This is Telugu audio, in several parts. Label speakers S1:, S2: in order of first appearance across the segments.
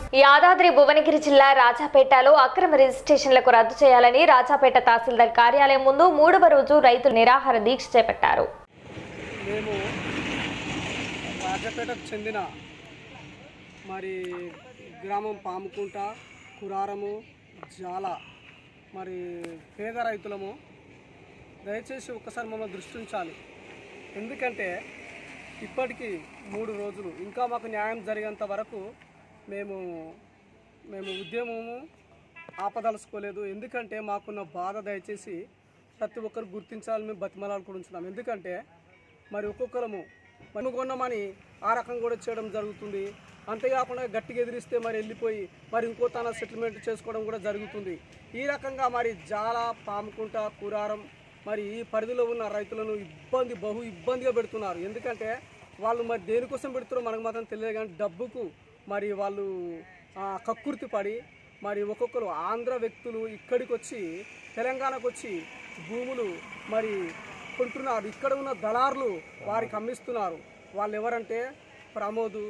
S1: యాదాద్రి భువనగిరి జిల్లా రాజాపేటలో అక్రమ రిజిస్ట్రేషన్లకు రద్దు చేయాలని రాజాపేట తహసీల్దార్ కార్యాలయం ముందు మూడవ రోజు రైతులు నిరాహార దీక్ష చేపట్టారు
S2: మేము రాజపేటకు చెందిన మరి గ్రామం పాముకుంట కురారము జాల మరి పేద రైతులము దయచేసి ఒక్కసారి మమ్మల్ని దృష్టి ఉంచాలి ఎందుకంటే ఇప్పటికీ మూడు రోజులు ఇంకా మాకు న్యాయం జరిగేంత వరకు మేము మేము ఉద్యమము ఆపదలుచుకోలేదు ఎందుకంటే మాకున్న బాధ దయచేసి ప్రతి ఒక్కరు గుర్తించాలని మేము బతిమలాడుకుంటున్నాం ఎందుకంటే మరి ఒక్కొక్కరము మనం కొన్నామని ఆ రకం కూడా చేయడం జరుగుతుంది అంతేకాకుండా గట్టిగా ఎదిరిస్తే మరి వెళ్ళిపోయి మరి ఇంకో తన సెటిల్మెంట్ చేసుకోవడం కూడా జరుగుతుంది ఈ రకంగా మరి జాల పాముకుంట కురారం మరి ఈ పరిధిలో ఉన్న రైతులను ఇబ్బంది బహు ఇబ్బందిగా పెడుతున్నారు ఎందుకంటే వాళ్ళు మరి దేనికోసం పెడుతున్నారో మనకు మాత్రం తెలియదు కానీ డబ్బుకు మరి వాళ్ళు ఆ, కక్కుర్తి పడి మరి ఒక్కొక్కరు ఆంధ్ర వ్యక్తులు ఇక్కడికి వచ్చి తెలంగాణకు వచ్చి భూములు మరి కొంటున్నారు ఇక్కడ ఉన్న దళారులు వారికి అమ్మిస్తున్నారు వాళ్ళు ఎవరంటే ప్రమోదు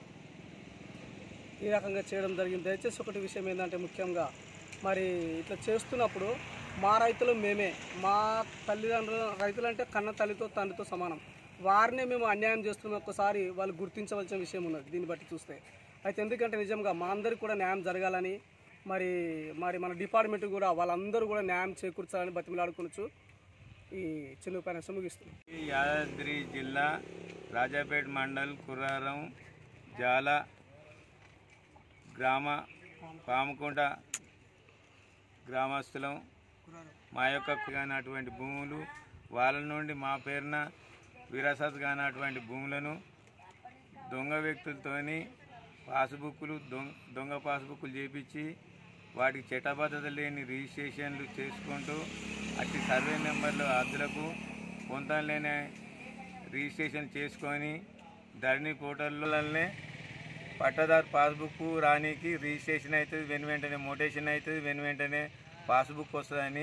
S2: ఈ రకంగా చేయడం జరిగింది దయచేసి ఒకటి విషయం ఏంటంటే ముఖ్యంగా మరి ఇట్లా చేస్తున్నప్పుడు మా రైతులు మేమే మా తల్లిదండ్రులు రైతులంటే కన్న తల్లితో తండ్రితో సమానం వారినే మేము అన్యాయం చేస్తున్న ఒక్కసారి వాళ్ళు గుర్తించవలసిన విషయం ఉన్నది దీన్ని బట్టి చూస్తే అయితే ఎందుకంటే నిజంగా మా అందరికి కూడా న్యాయం జరగాలని మరి మరి మన డిపార్ట్మెంట్ కూడా వాళ్ళందరూ కూడా న్యాయం చేకూర్చాలని బతిమలాడుకోవచ్చు ఈ చిన్న పైన ముగిస్తుంది
S3: ఈ యాదాద్రి జిల్లా రాజాపేట మండల్ కుర్రారం జాల గ్రామ పాముకుంట గ్రామస్తులం మా యొక్క కానటువంటి భూములు వాళ్ళ నుండి మా పేరున విరాసత్ కానటువంటి భూములను దొంగ వ్యక్తులతోని పాస్బుక్లు దొంగ దొంగ పాస్బుక్లు చేపించి వాటికి చట్టబద్ధత లేని రిజిస్ట్రేషన్లు చేసుకుంటూ అట్టి సర్వే నెంబర్లు అద్దులకు పొంతం లేని రిజిస్ట్రేషన్ చేసుకొని ధరణి పోర్టల్లోనే పట్టదారు పాస్బుక్ రానికి రిజిస్ట్రేషన్ అవుతుంది వెను వెంటనే మోటేషన్ అవుతుంది వెను వెంటనే పాస్బుక్ వస్తుందని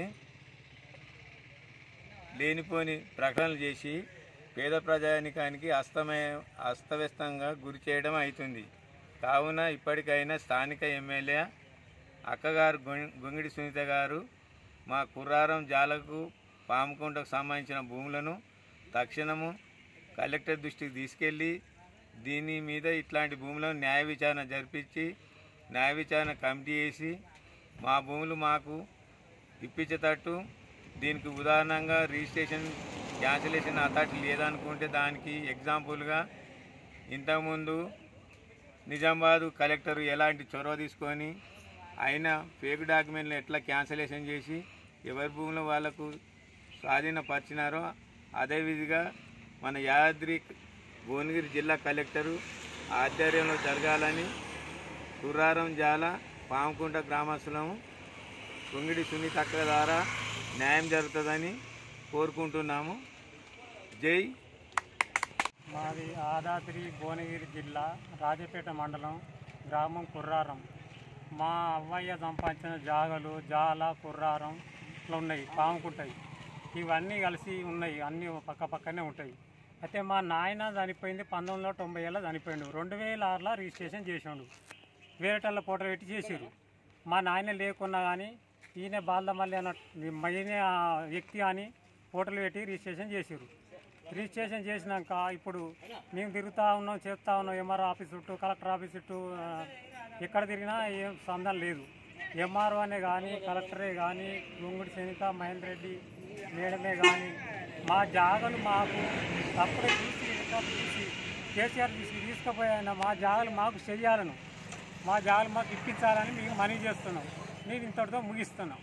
S3: లేనిపోని ప్రకటనలు చేసి పేద ప్రజానికానికి అస్తమయ అస్తవ్యస్తంగా గురి చేయడం అవుతుంది కావున ఇప్పటికైనా స్థానిక ఎమ్మెల్యే అక్కగారు గొం- గొంగిడి సునీత గారు మా కుర్రారం జాలకు పాముకుంటకు సంబంధించిన భూములను తక్షణము కలెక్టర్ దృష్టికి తీసుకెళ్ళి దీని మీద ఇట్లాంటి భూములను న్యాయ విచారణ జరిపించి న్యాయ విచారణ కమిటీ వేసి మా భూములు మాకు ఇప్పించేటట్టు దీనికి ఉదాహరణంగా రిజిస్ట్రేషన్ క్యాన్సిలేషన్ అథారిటీ లేదనుకుంటే దానికి ఎగ్జాంపుల్గా ఇంతకుముందు నిజామాబాద్ కలెక్టర్ ఎలాంటి చొరవ తీసుకొని అయినా ఫేక్ డాక్యుమెంట్లు ఎట్లా క్యాన్సిలేషన్ చేసి ఎవరి భూములు వాళ్ళకు స్వాధీనపరిచినారో అదేవిధంగా మన యాదాద్రి భువనగిరి జిల్లా కలెక్టరు ఆధ్వర్యంలో జరగాలని కుర్రారం జాల పాముకుంట గ్రామస్తులము కొంగిడి సునీత అక్క ద్వారా న్యాయం జరుగుతుందని కోరుకుంటున్నాము జై
S4: మాది ఆదాద్రి భువనగిరి జిల్లా రాజపేట మండలం గ్రామం కుర్రారం మా అవ్వయ్య సంపాదించిన జాగలు జాల కుర్రారం ఇట్లా ఉన్నాయి పాముకుంటాయి ఇవన్నీ కలిసి ఉన్నాయి అన్నీ పక్క పక్కనే ఉంటాయి అయితే మా నాయన చనిపోయింది పంతొమ్మిది వందల తొంభై ఏళ్ళ చనిపోయిండు రెండు వేల ఆరులో రిజిస్ట్రేషన్ చేసిండు వేరేటల్ల ఫోటో పెట్టి చేసిరు మా నాయన లేకున్నా కానీ ఈయన బాలమల్లి అన్న ఈయన ఆ వ్యక్తి అని ఫోటోలు పెట్టి రిజిస్ట్రేషన్ చేసిరు రిజిస్ట్రేషన్ చేసినాక ఇప్పుడు మేము తిరుగుతూ ఉన్నాం చేస్తూ ఉన్నాం ఎంఆర్ఓ ఆఫీస్ చుట్టూ కలెక్టర్ ఆఫీస్ చుట్టూ ఆ, ఎక్కడ తిరిగినా ఏం సందం లేదు ఎంఆర్ఓ అనే కానీ కలెక్టరే కానీ గుంగుడి సునీత మహేందర్ రెడ్డి మేడమే కానీ మా జాగలు మాకు అప్పుడే చూసి రికార్డు చూసి కేసీఆర్ తీసి తీసుకుపోయిన మా జాగలు మాకు చెయ్యాలను మా జాగలు మాకు ఇప్పించాలని మేము మనవి చేస్తున్నాం నేను ఇంతటితో ముగిస్తున్నాం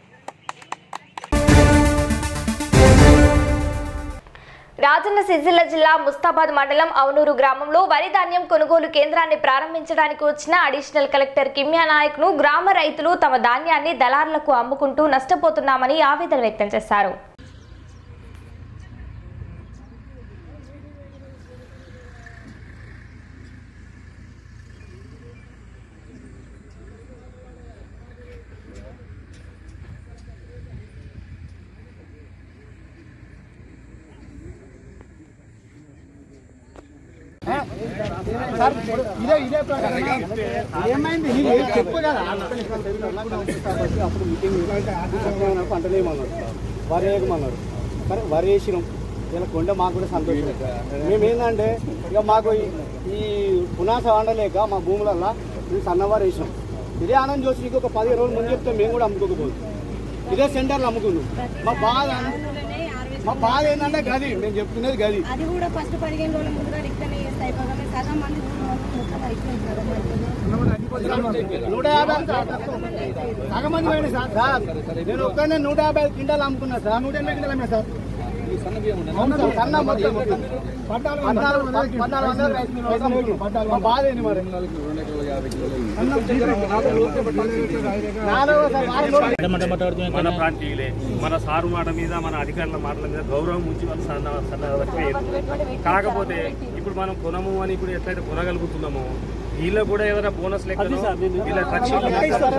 S1: రాజన్న సిరిసిల్ల జిల్లా ముస్తాబాద్ మండలం అవునూరు గ్రామంలో వరి ధాన్యం కొనుగోలు కేంద్రాన్ని ప్రారంభించడానికి వచ్చిన అడిషనల్ కలెక్టర్ కిమ్యా నాయక్ ను గ్రామ రైతులు తమ ధాన్యాన్ని దళారులకు అమ్ముకుంటూ నష్టపోతున్నామని ఆవేదన వ్యక్తం చేశారు
S2: అప్పుడు మీటింగ్ పంటలు ఏమన్నారు వరి వేయమన్నారు సరే వరి వేసినాం ఇలా కొండ మాకు కూడా సంతోషం మేము ఏంటంటే ఇక మాకు ఈ- ఈ పునాస వండలేక మా భూములల్లో మేము సన్నవారు వేసినాం ఇదే ఆనంద్ జోషి నీకు ఒక పదిహేను రోజులు ముందు చెప్తే మేము కూడా అమ్ముకోకపోదు ఇదే సెంటర్లో అమ్ముకున్నాం మా బాధ మా బాధ ఏంటంటే గది నేను చెప్తున్నది గది
S5: అది కూడా ఫస్ట్ పదిహేను రోజుల ముందుగా రిక్తనే చేస్తే అయిపోతుంది సగం మంది మొత్తం అయిపోయింది కదా మరి.
S2: నూట యాభై సగం మంది పోయినాయి సార్ సార్ నేను ఒక్కనే నూట యాభై ఐదు క్వింటాలు అమ్ముకున్నా సార్ నూట ఎనభై క్వింటాలు అమ్మినా సార్ అవును సార్, సన్న మొత్తం పద్నాలుగు వందలు పద్నాలుగు వందలు రైస్ మిల్ వరకు అమ్ముకున్నాం. మా బాధ ఏంది మరి నాలుగు సార్ నాలుగు రోజులు
S6: మన ప్రాంతీయులే మన సారు మాట మీద మన అధికారుల మాటల మీద గౌరవం ఉంచి వాళ్ళు సన్న సన్న వరకు కాకపోతే ఇప్పుడు మనం కొనము అని ఇప్పుడు ఎట్లయితే కొనగలుగుతున్నామో వీళ్ళకి కూడా ఏదైనా బోనస్ లెక్క వీళ్ళ ట్రక్ షీట్లు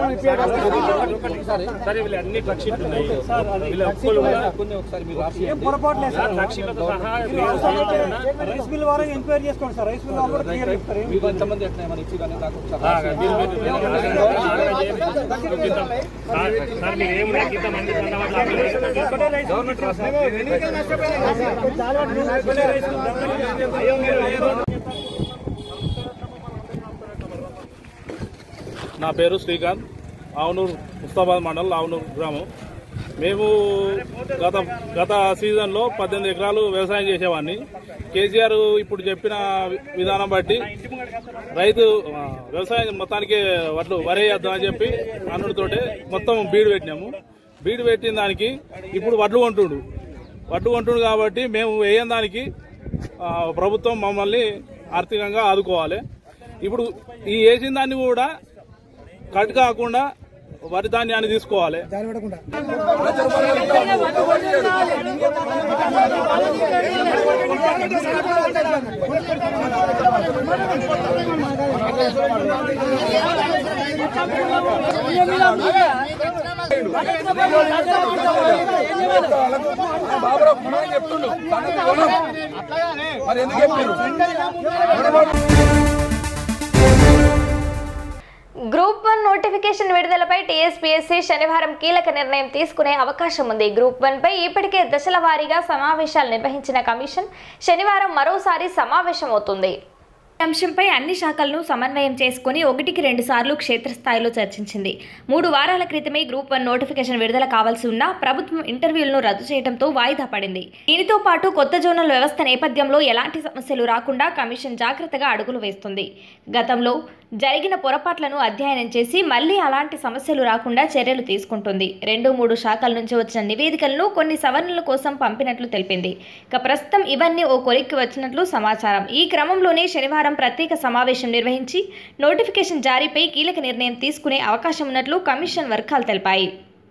S6: సరే వీళ్ళు అన్ని ట్రక్ షీట్లు ఉన్నాయి వీళ్ళ ఒక్కళ్ళు కూడా ట్రక్ షీట్లతో సహా మేము సైతం
S2: రైస్ మిల్ వారు ఎంక్వైరీ చేసుకోండి సార్ రైస్ మిల్ వారు కూడా క్లియర్ చెప్తారు
S6: ఆ, మీరు- మీరు- సార్ సార్ మీరు ఏం ఇంత మంది గవర్నమెంట్
S7: నా పేరు శ్రీకాంత్ ఆవునూరు ముస్తాబాద్ మండల్ ఆవునూరు గ్రామం మేము గత గత సీజన్లో పద్దెనిమిది ఎకరాలు వ్యవసాయం చేసేవాడిని కేసీఆర్ ఇప్పుడు చెప్పిన విధానం బట్టి రైతు ఆ, వ్యవసాయం మొత్తానికి వడ్లు వరేయద్దాం అని చెప్పి అన్నుడితోటే మొత్తం బీడు పెట్టినాము బీడు పెట్టిన దానికి ఇప్పుడు వడ్లు కొంటుండు వడ్లు కొంటుండు కాబట్టి మేము వేయని దానికి ఆ, ప్రభుత్వం మమ్మల్ని ఆర్థికంగా ఆదుకోవాలి ఇప్పుడు ఈ వేసిన దాన్ని కూడా కట్ కాకుండా వరి ధాన్యాన్ని తీసుకోవాలి
S1: గ్రూప్ వన్ నోటిఫికేషన్ విడుదలపై టీఎస్పీఎస్సీ శనివారం కీలక నిర్ణయం తీసుకునే అవకాశం ఉంది గ్రూప్ వన్ పై ఇప్పటికే దశల వారీగా సమావేశాలు నిర్వహించిన కమిషన్ శనివారం మరోసారి సమావేశమవుతుంది ఈ అంశంపై అన్ని శాఖలను సమన్వయం చేసుకుని ఒకటికి రెండు సార్లు క్షేత్రస్థాయిలో చర్చించింది మూడు వారాల క్రితమే గ్రూప్ వన్ నోటిఫికేషన్ విడుదల కావాల్సి ఉన్నా ప్రభుత్వం ఇంటర్వ్యూలను రద్దు చేయడంతో వాయిదా పడింది దీనితో పాటు కొత్త జోనల్ వ్యవస్థ నేపథ్యంలో ఎలాంటి సమస్యలు రాకుండా కమిషన్ జాగ్రత్తగా అడుగులు వేస్తుంది గతంలో జరిగిన పొరపాట్లను అధ్యయనం చేసి మళ్లీ అలాంటి సమస్యలు రాకుండా చర్యలు తీసుకుంటుంది రెండు మూడు శాఖల నుంచి వచ్చిన నివేదికలను కొన్ని సవరణల కోసం పంపినట్లు తెలిపింది ఇక ప్రస్తుతం ఇవన్నీ ఓ కొలిక్కి వచ్చినట్లు సమాచారం ఈ క్రమంలోనే శనివారం ప్రత్యేక సమావేశం నిర్వహించి నోటిఫికేషన్ జారీపై కీలక నిర్ణయం తీసుకునే అవకాశం ఉన్నట్లు కమిషన్ వర్గాలు తెలిపాయి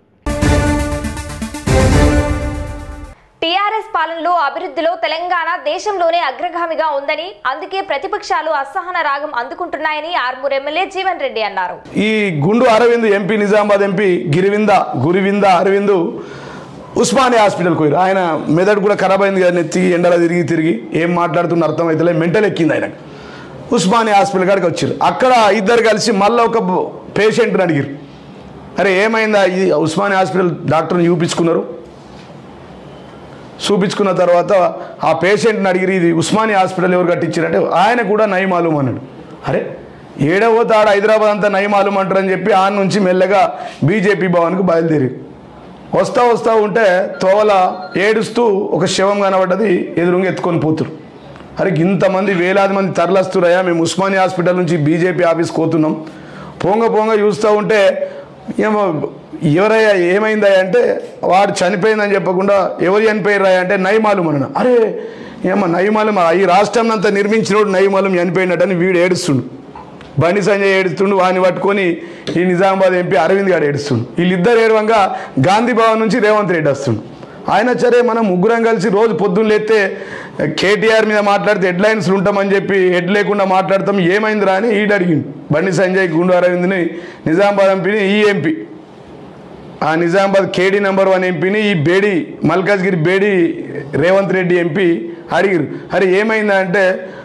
S1: టీఆర్ఎస్ పాలనలో అభివృద్ధిలో తెలంగాణ దేశంలోనే అగ్రగామిగా ఉందని అందుకే ప్రతిపక్షాలు అసహన రాగం అందుకుంటున్నాయని ఆర్మూర్ ఎమ్మెల్యే జీవన్ రెడ్డి అన్నారు
S8: ఈ గుండు అరవింద్ ఎంపీ నిజామాబాద్ ఎంపీ గిరివింద గురివింద అరవింద్ ఉస్మానియా హాస్పిటల్కి పోయారు ఆయన మెదడు కూడా ఖరాబ్ అయింది కదా నెత్తి ఎండల తిరిగి తిరిగి ఏం మాట్లాడుతున్న అర్థమైతలే మెంటల్ ఎక్కింది ఆయనకు ఉస్మానియా హాస్పిటల్ కాడికి వచ్చారు అక్కడ ఇద్దరు కలిసి మళ్ళీ ఒక పేషెంట్ని అడిగారు అరే ఏమైందా ఈ ఉస్మానియా హాస్పిటల్ డాక్టర్ని చూపించుకున్నారు చూపించుకున్న తర్వాత ఆ పేషెంట్ని అడిగిరి ఇది ఉస్మానియా హాస్పిటల్ ఎవరు కట్టించారంటే ఆయన కూడా నయమాలూమ్ అన్నాడు అరే ఏడవ తాడు హైదరాబాద్ అంతా నయమాలూమ్ అంటారని చెప్పి ఆ నుంచి మెల్లగా బీజేపీ భవన్కు బయలుదేరి వస్తా వస్తా ఉంటే తోవల ఏడుస్తూ ఒక శవం కనబడ్డది ఎదురుగా ఎత్తుకొని పోతురు అరే ఇంతమంది వేలాది మంది తరలిస్తురయ్యా మేము ఉస్మానియా హాస్పిటల్ నుంచి బీజేపీ ఆఫీస్కి పోతున్నాం పోంగ పోంగ చూస్తూ ఉంటే ఏమో ఎవరయ్యా ఏమైందయ్యా అంటే వాడు చనిపోయిందని చెప్పకుండా ఎవరు చనిపోయారా అంటే నయమాలు మన అరే ఏమో నయమాలు ఈ రాష్ట్రం అంతా నిర్మించినోడు నయమాలం చనిపోయినట్టని వీడు ఏడుస్తుండు బండి సంజయ్ ఏడుస్తుండు వాడిని పట్టుకొని ఈ నిజామాబాద్ ఎంపీ అరవింద్ గారు ఏడుస్తుండు వీళ్ళిద్దరు ఏడవంగా గాంధీ భవన్ నుంచి రేవంత్ రెడ్డి వస్తుండు ఆయన సరే మనం ముగ్గురం కలిసి రోజు పొద్దున్న లేస్తే కేటీఆర్ మీద మాట్లాడితే హెడ్లైన్స్ ఉంటామని చెప్పి హెడ్ లేకుండా మాట్లాడతాం ఏమైందిరా అని ఈడు అడిగిండు బండి సంజయ్ గుండు అరవింద్ని నిజామాబాద్ ఎంపీని ఈ ఎంపీ ఆ నిజామాబాద్ కేడీ నెంబర్ వన్ ఎంపీని ఈ బేడి మల్కాజ్గిరి బేడి రేవంత్ రెడ్డి ఎంపీ అడిగిరు అరే ఏమైందా అంటే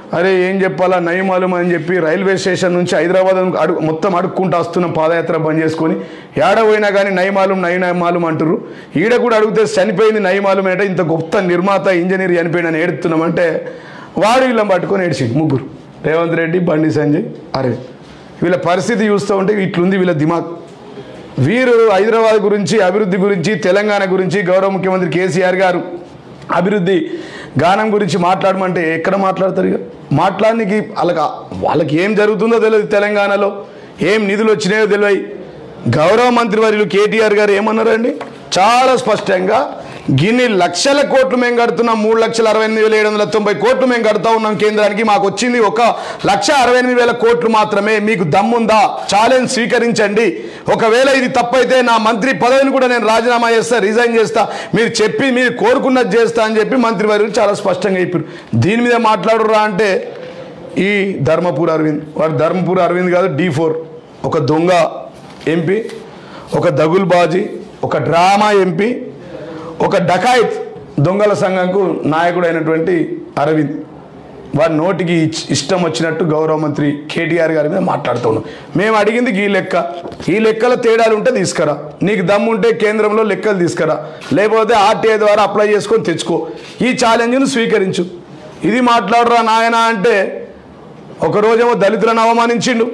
S8: అరే ఏం చెప్పాలా నయమాలం అని చెప్పి రైల్వే స్టేషన్ నుంచి హైదరాబాద్ అడుగు మొత్తం అడుక్కుంటూ వస్తున్నాం పాదయాత్ర బంద్ చేసుకొని ఏడ పోయినా కానీ నయమాలం నయ నయమాలం అంటారు ఈడ కూడా అడిగితే చనిపోయింది నయమాలం అంటే ఇంత గొప్ప నిర్మాత ఇంజనీర్ చనిపోయినని ఏడుతున్నామంటే వాడు వీళ్ళని పట్టుకొని ఏడిచింది ముగ్గురు రేవంత్ రెడ్డి బండి సంజయ్ అరవింద్ వీళ్ళ పరిస్థితి చూస్తూ ఉంటే ఇట్లుంది వీళ్ళ దిమాగ్ వీరు హైదరాబాద్ గురించి అభివృద్ధి గురించి తెలంగాణ గురించి గౌరవ ముఖ్యమంత్రి కేసీఆర్ గారు అభివృద్ధి గానం గురించి మాట్లాడమంటే ఎక్కడ మాట్లాడతారు ఇక మాట్లాడడానికి వాళ్ళకి వాళ్ళకి ఏం జరుగుతుందో తెలియదు తెలంగాణలో ఏం నిధులు వచ్చినాయో తెలియదు గౌరవ మంత్రి వర్యులు కేటీఆర్ గారు ఏమన్నారండి చాలా స్పష్టంగా గిన్ని లక్షల కోట్లు మేము కడుతున్నాం మూడు లక్షల అరవై ఎనిమిది వేల ఏడు వందల తొంభై కోట్లు మేము కడుతూ ఉన్నాం కేంద్రానికి మాకు వచ్చింది ఒక లక్ష అరవై ఎనిమిది వేల కోట్లు మాత్రమే మీకు దమ్ముందా ఛాలెంజ్ స్వీకరించండి ఒకవేళ ఇది తప్పైతే నా మంత్రి పదవిని కూడా నేను రాజీనామా చేస్తా రిజైన్ చేస్తా మీరు చెప్పి మీరు కోరుకున్నది చేస్తా అని చెప్పి మంత్రి వర్యులు చాలా స్పష్టంగా చెప్పారు దీని మీద మాట్లాడురా అంటే ఈ ధర్మపూర్ అరవింద్ వాడు ధర్మపూర్ అరవింద్ కాదు డి ఫోర్ ఒక దొంగ ఎంపీ ఒక దగుల్బాజీ ఒక డ్రామా ఎంపీ ఒక డకాయిత్ దొంగల సంఘంకు నాయకుడు అయినటువంటి అరవింద్ వారి నోటికి ఇచ్- ఇష్టం వచ్చినట్టు గౌరవ మంత్రి కేటీఆర్ గారి మీద మాట్లాడుతున్నాం మేము అడిగింది ఈ లెక్క ఈ లెక్కల తేడాలు ఉంటే తీసుకురా నీకు దమ్ము ఉంటే కేంద్రంలో లెక్కలు తీసుకురా లేకపోతే ఆర్టీఐ ద్వారా అప్లై చేసుకొని తెచ్చుకో ఈ ఛాలెంజ్ను స్వీకరించు ఇది మాట్లాడరా నాయన అంటే ఒకరోజేమో దళితులను అవమానించిండు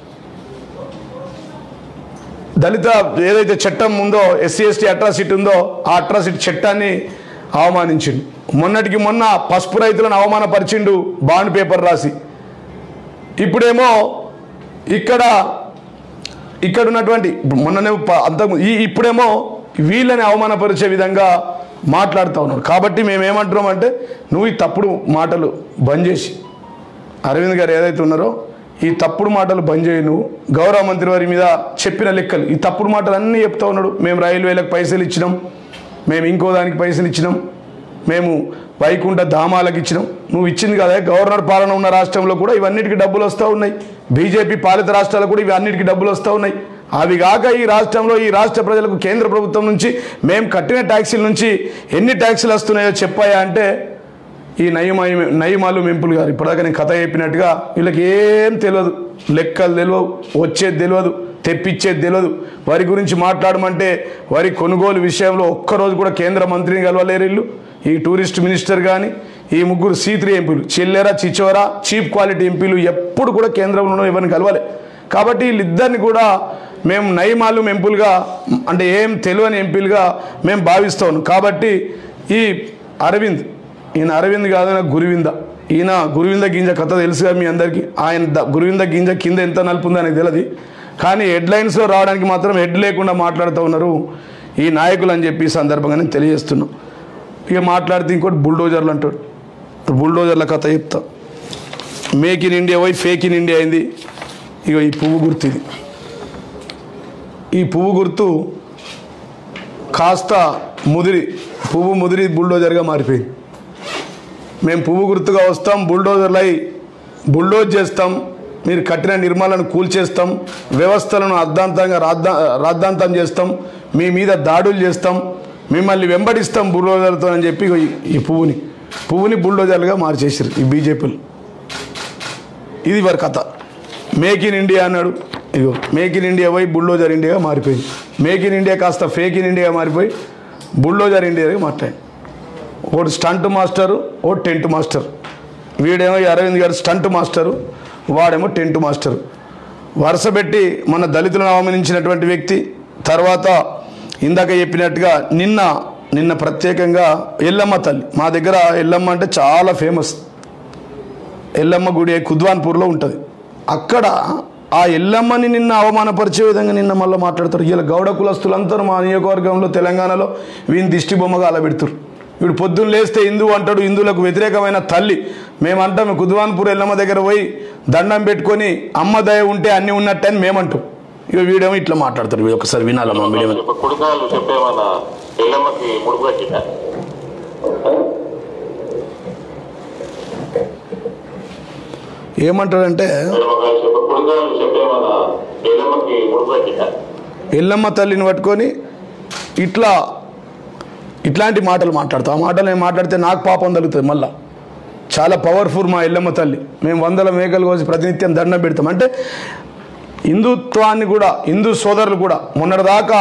S8: దళిత ఏదైతే చట్టం ఉందో ఎస్సీ ఎస్టీ అట్రాసిటీ ఉందో ఆ అట్రాసిటీ చట్టాన్ని అవమానించిండు మొన్నటికి మొన్న పసుపు రైతులను అవమానపరిచిండు బాండ్ పేపర్ రాసి ఇప్పుడేమో ఇక్కడ ఇక్కడ ఉన్నటువంటి మొన్ననే ప- అంత ఈ ఇప్పుడేమో వీళ్ళని అవమానపరిచే విధంగా మాట్లాడుతూ ఉన్నారు కాబట్టి మేము ఏమంటున్నాం అంటే నువ్వు ఈ తప్పుడు మాటలు బంద్ చేసి అరవింద్ గారు ఏదైతే ఉన్నారో ఈ తప్పుడు మాటలు బంద్ చేయి నువ్వు గౌరవ మంత్రి వారి మీద చెప్పిన లెక్కలు ఈ తప్పుడు మాటలు అన్నీ చెప్తా ఉన్నాడు మేము రైల్వేలకు పైసలు ఇచ్చినాం మేము ఇంకో దానికి పైసలు ఇచ్చినాం మేము వైకుంఠ ధామాలకు ఇచ్చినాం నువ్వు ఇచ్చింది కదా గవర్నర్ పాలన ఉన్న రాష్ట్రంలో కూడా ఇవన్నిటికీ డబ్బులు వస్తూ ఉన్నాయి బీజేపీ పాలిత రాష్ట్రాలకు కూడా ఇవి అన్నిటికీ డబ్బులు వస్తూ ఉన్నాయి అవి కాక ఈ రాష్ట్రంలో ఈ రాష్ట్ర ప్రజలకు కేంద్ర ప్రభుత్వం నుంచి మేము కట్టిన ట్యాక్సీల నుంచి ఎన్ని ట్యాక్సీలు వస్తున్నాయో చెప్పాయా అంటే ఈ నయమాయి నయమాలు మెంపులు గారు ఇప్పటిదాకా నేను కథ చెప్పినట్టుగా వీళ్ళకి ఏం తెలియదు లెక్కలు తెలియవు వచ్చేది తెలియదు తెప్పించేది తెలియదు వరి గురించి మాట్లాడమంటే వరి కొనుగోలు విషయంలో ఒక్కరోజు కూడా కేంద్ర మంత్రిని కలవలేరు వీళ్ళు ఈ టూరిస్ట్ మినిస్టర్ కానీ ఈ ముగ్గురు సీ త్రీ ఎంపీలు చెల్లెరా చిచోరా చీప్ క్వాలిటీ ఎంపీలు ఎప్పుడు కూడా కేంద్రంలో ఎవరిని కలవాలి కాబట్టి వీళ్ళిద్దరిని కూడా మేము నయమాలు మెంపులుగా అంటే ఏం తెలియని ఎంపీలుగా మేము భావిస్తాం కాబట్టి ఈ అరవింద్ ఈయన అరవింద్ కాదు నాకు గురువింద ఈయన గురువింద గింజ కథ తెలుసుగా మీ అందరికీ ఆయన ద- గురువింద గింజ కింద ఎంత నలుపుందో నాకు తెలియదు కానీ హెడ్లైన్స్లో రావడానికి మాత్రం హెడ్ లేకుండా మాట్లాడుతూ ఉన్నారు ఈ నాయకులు అని చెప్పి ఈ సందర్భంగా నేను తెలియజేస్తున్నాం ఇక మాట్లాడితే ఇంకోటి బుల్డోజర్లు అంటాడు ఇప్పుడు బుల్డోజర్ల కథ చెప్తా మేక్ ఇన్ ఇండియా పోయి ఫేక్ ఇన్ ఇండియా అయింది ఇక ఈ పువ్వు గుర్తు ఇది ఈ పువ్వు గుర్తు కాస్త ముదిరి పువ్వు ముదిరి బుల్డోజర్గా మారిపోయింది మేము పువ్వు గుర్తుగా వస్తాం బుల్డోజర్లు అయి బుల్డోజ్ చేస్తాం మీరు కట్టిన నిర్మాలను కూల్చేస్తాం వ్యవస్థలను అర్ధాంతంగా రాద్దా రాద్ధాంతం చేస్తాం మీ మీద దాడులు చేస్తాం మిమ్మల్ని వెంబడిస్తాం బుల్డోజర్తో అని చెప్పి ఇగో ఈ- ఈ పువ్వుని పువ్వుని బుల్డోజర్లుగా మార్చేసారు ఈ బీజేపీలు ఇది వారి కథ మేక్ ఇన్ ఇండియా అన్నాడు ఇగో మేక్ ఇన్ ఇండియా పోయి బుల్డోజర్ ఇండియాగా మారిపోయింది మేక్ ఇన్ ఇండియా కాస్త ఫేక్ ఇన్ ఇండియా మారిపోయి బుల్డోజర్ ఇండియాగా మాట్లాడి ఒకటి స్టంట్ మాస్టరు ఓ టెంట్ మాస్టర్ వీడేమో ఈ అరవింద్ గారు స్టంట్ మాస్టరు వాడేమో టెంట్ మాస్టరు వరుస పెట్టి మన దళితులను అవమానించినటువంటి వ్యక్తి తర్వాత ఇందాక చెప్పినట్టుగా నిన్న నిన్న ప్రత్యేకంగా ఎల్లమ్మ తల్లి మా దగ్గర ఎల్లమ్మ అంటే చాలా ఫేమస్ ఎల్లమ్మ గుడి కుద్వాన్పూర్లో ఉంటుంది అక్కడ ఆ ఎల్లమ్మని నిన్న అవమానపరిచే విధంగా నిన్న మళ్ళీ మాట్లాడతారు ఇలా గౌడ కులస్తులందరూ మా నియోజకవర్గంలో తెలంగాణలో వీని దిష్టి బొమ్మగా అలా పెడుతారు వీడు పొద్దున్న లేస్తే హిందూ అంటాడు హిందువులకు వ్యతిరేకమైన తల్లి మేము అంటాం కుద్వాన్పూర్ ఎల్లమ్మ దగ్గర పోయి దండం పెట్టుకొని అమ్మ దయ ఉంటే అన్నీ ఉన్నట్టే అని మేమంటాం ఇక వీడేమో ఇట్లా మాట్లాడతారు వీడు ఒకసారి వినాలమ్మా వీడేమో
S9: ఇప్పుడు కుడికాలు చెప్పేమన్నా ఎల్లమ్మకి ముడుపు కట్టినా
S8: ఏమంటాడంటే
S9: ఎల్లమ్మకాయలు చెప్ప కుడికాలు చెప్పేమన్నా ఎల్లమ్మకి ముడుపు కట్టినా
S8: ఎల్లమ్మ తల్లిని పట్టుకొని ఇట్లా ఇట్లాంటి మాటలు మాట్లాడతాం ఆ మాటలు నేను మాట్లాడితే నాకు పాపం తగులుతుంది మళ్ళా చాలా పవర్ఫుల్ మా ఎల్లమ్మ తల్లి మేము వందల మేకలు కోసి ప్రతినిత్యం దండం పెడతాం అంటే హిందుత్వాన్ని కూడా హిందూ సోదరులు కూడా మొన్నటిదాకా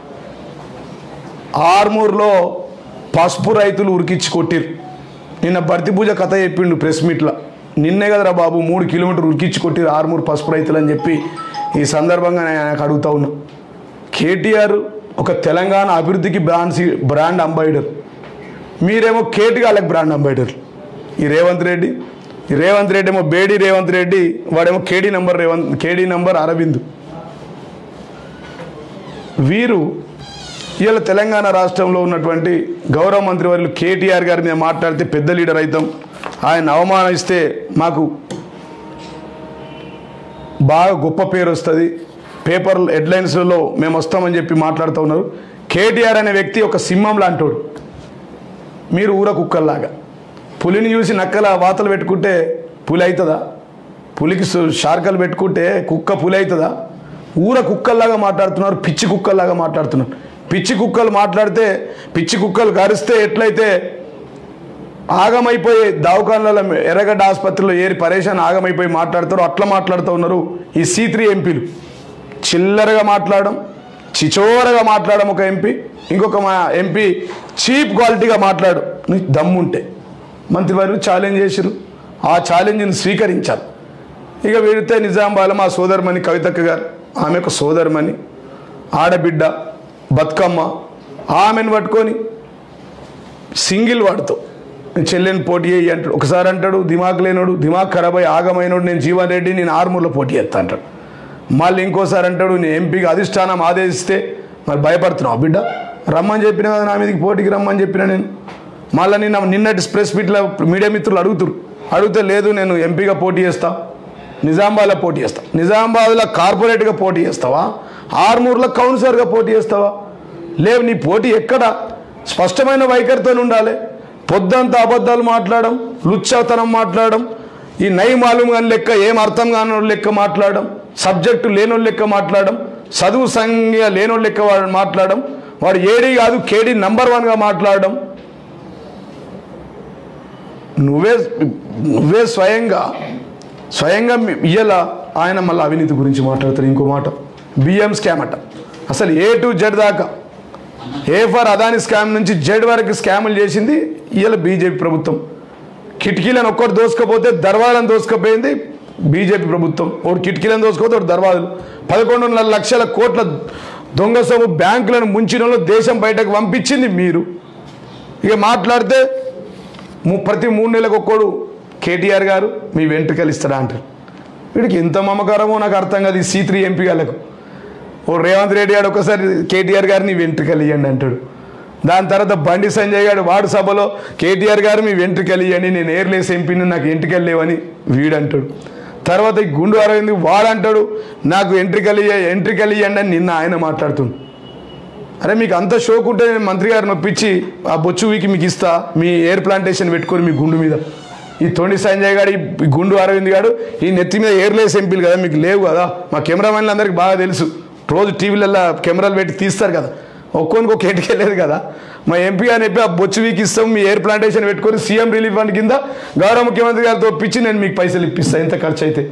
S8: ఆర్మూర్లో పసుపు రైతులు ఉరికిచ్చి కొట్టిరు నిన్న భర్తీ పూజ కథ చెప్పిండు ప్రెస్ మీట్లో నిన్నే కదరా బాబు మూడు కిలోమీటర్లు ఉరికిచ్చి కొట్టిరు ఆర్మూర్ పసుపు రైతులు అని చెప్పి ఈ సందర్భంగా నేను ఆయనకు అడుగుతా ఉన్నా కేటీఆర్ ఒక తెలంగాణ అభివృద్ధికి బ్రాండ్ బ్రాండ్ అంబాయిడర్ మీరేమో కేటీ వాళ్ళకి బ్రాండ్ అంబాయిడర్ ఈ రేవంత్ రెడ్డి ఈ రేవంత్ రెడ్డి ఏమో బేడి రేవంత్ రెడ్డి వాడేమో KD number Revanth KD number Arvind వీరు ఇవాళ తెలంగాణ రాష్ట్రంలో ఉన్నటువంటి గౌరవ మంత్రి వర్యులు కేటీఆర్ గారి మీద మాట్లాడితే పెద్ద లీడర్ అవుతాం ఆయన అవమానిస్తే మాకు బాగా గొప్ప పేరు వస్తుంది పేపర్ హెడ్లైన్స్లలో మేము వస్తామని చెప్పి మాట్లాడుతూ ఉన్నారు కేటీఆర్ అనే వ్యక్తి ఒక సింహం లాంటోడు మీరు ఊర కుక్కల్లాగా పులిని చూసి నక్కల వాతలు పెట్టుకుంటే పులి అవుతుందా పులికి సు- షార్కలు పెట్టుకుంటే కుక్క పులి అవుతుందా ఊర కుక్కల్లాగా మాట్లాడుతున్నారు పిచ్చి కుక్కల్లాగా మాట్లాడుతున్నారు పిచ్చి కుక్కలు మాట్లాడితే పిచ్చి కుక్కలు కరిస్తే ఎట్లయితే ఆగమైపోయి దవాఖానాల ఎర్రగడ్డ ఆసుపత్రిలో ఏరి పరేషాన్ ఆగమైపోయి మాట్లాడతారు అట్లా మాట్లాడుతూ ఉన్నారు ఈ సీ త్రీ ఎంపీలు చిల్లరగా మాట్లాడడం చిచోరగా మాట్లాడడం ఒక ఎంపీ ఇంకొక మా ఎంపీ చీప్ క్వాలిటీగా మాట్లాడు నీకు దమ్ముంటే మంత్రివారు ఛాలెంజ్ చేసిరు ఆ ఛాలెంజ్ని స్వీకరించారు ఇక వీడితే నిజామాబాద్ మా సోదరమణి కవితక్క గారు ఆమె ఒక సోదరమణి ఆడబిడ్డ బతుకమ్మ ఆమెను పట్టుకొని సింగిల్ వాడుతో నేను చెల్లెని పోటీ చేయి అంటాడు ఒకసారి అంటాడు దిమాగ్ లేనోడు దిమాగ్ ఖరాబ్ అయ్యి ఆగమైనోడు నేను జీవన్ రెడ్డి నేను ఆర్మూర్లో పోటీ చేస్తా అంటాడు మళ్ళీ ఇంకోసారి అంటాడు నేను ఎంపీకి అధిష్టానం ఆదేశిస్తే మరి భయపడుతున్నావు బిడ్డ రమ్మని చెప్పిన కదా నా మీదకి పోటీకి రమ్మని చెప్పిన నేను మళ్ళీ నిన్న నిన్నటి ప్రెస్ మీట్లో మీడియా మిత్రులు అడుగుతురు అడిగితే లేదు నేను ఎంపీగా పోటీ చేస్తా నిజామాబాద్లో పోటీ చేస్తా నిజామాబాద్లో కార్పొరేట్గా పోటీ చేస్తావా ఆర్మూర్లో కౌన్సిలర్గా పోటీ చేస్తావా లేవు నీ పోటీ ఎక్కడ స్పష్టమైన వైఖరితో ఉండాలి పొద్దంతా అబద్ధాలు మాట్లాడడం లుచ్చతనం మాట్లాడడం ఈ నై మాలూమ్ కాని లెక్క ఏం అర్థం కాని వాళ్ళ లెక్క మాట్లాడడం సబ్జెక్టు లేనోళ్ళ లెక్క మాట్లాడడం చదువు సంఖ్య లేనోళ్ళ లెక్క వాడు మాట్లాడడం వాడు ఏడీ కాదు కేడీ నంబర్ వన్గా మాట్లాడడం నువ్వే నువ్వే స్వయంగా స్వయంగా ఇయ్యాల ఆయన మళ్ళీ అవినీతి గురించి మాట్లాడతారు ఇంకో మాట బియ్యం స్కామ్ అట అసలు ఏ టు జెడ్ దాకా ఏ ఫర్ అదాని స్కామ్ నుంచి జెడ్ వరకు స్కాములు చేసింది ఇవాళ బీజేపీ ప్రభుత్వం కిటికీలను ఒక్కటి దోసుకపోతే దర్వాలను దోసుకపోయింది బీజేపీ ప్రభుత్వం ఒకటి కిటికీలను దోసుకపోతే ఒకటి దర్వాజలు పదకొండున్నర లక్షల కోట్ల దొంగ సొమ్ము బ్యాంకులను ముంచిన వాళ్ళు దేశం బయటకు పంపించింది మీరు ఇక మాట్లాడితే ము- ప్రతి మూడు నెలలకు ఒక్కడు కేటీఆర్ గారు మీ వెంట్రుకలు ఇస్తాడా అంటారు వీడికి ఎంత మమకారమో నాకు అర్థం కాదు ఈ సీ త్రీ ఎంపీ గాలకు ఓ రేవంత్ రెడ్డి గారు ఒకసారి కేటీఆర్ గారిని వెంట్రుకలు ఇవ్వండి అంటాడు దాని తర్వాత బండి సంజయ్ గారు వాడు సభలో కేటీఆర్ గారు మీ వెంట్రుకలు ఇవ్వండి నేను ఎయిర్లేస్ ఎంపీని నాకు ఎంట్రికలు లేవని వీడు అంటాడు తర్వాత ఈ గుండు అరవింద్ వాడు అంటాడు నాకు ఎంట్రికలు ఇయ్య ఎంట్రికలు ఇవ్వండి అని నిన్న ఆయన మాట్లాడుతుంది అరే మీకు అంత షోక్ ఉంటే నేను మంత్రి గారిని ఒప్పించి ఆ బొచ్చు వీకి మీకు ఇస్తా మీ ఎయిర్ ప్లాంటేషన్ పెట్టుకొని మీ గుండు మీద ఈ తొండి సంజయ్ గారు ఈ గుండు అరవింద్ గారు ఈ నెత్తి మీద ఎయిర్లైన్స్ ఎంపీలు కదా మీకు లేవు కదా మా కెమెరామెన్లు అందరికీ బాగా తెలుసు రోజు టీవీలలో కెమెరాలు పెట్టి తీస్తారు కదా ఒక్కొనికి ఒక ఎటుకెళ్ళలేదు కదా మా ఎంపీ అని చెప్పి ఆ బొచ్చు వీక్ ఇస్తాం మీ ఎయిర్ ప్లాంటేషన్ పెట్టుకొని సీఎం రిలీఫ్ ఫండ్ కింద గౌరవ ముఖ్యమంత్రి గారితో ఒప్పించి నేను మీకు పైసలు ఇప్పిస్తా ఎంత ఖర్చు అయితే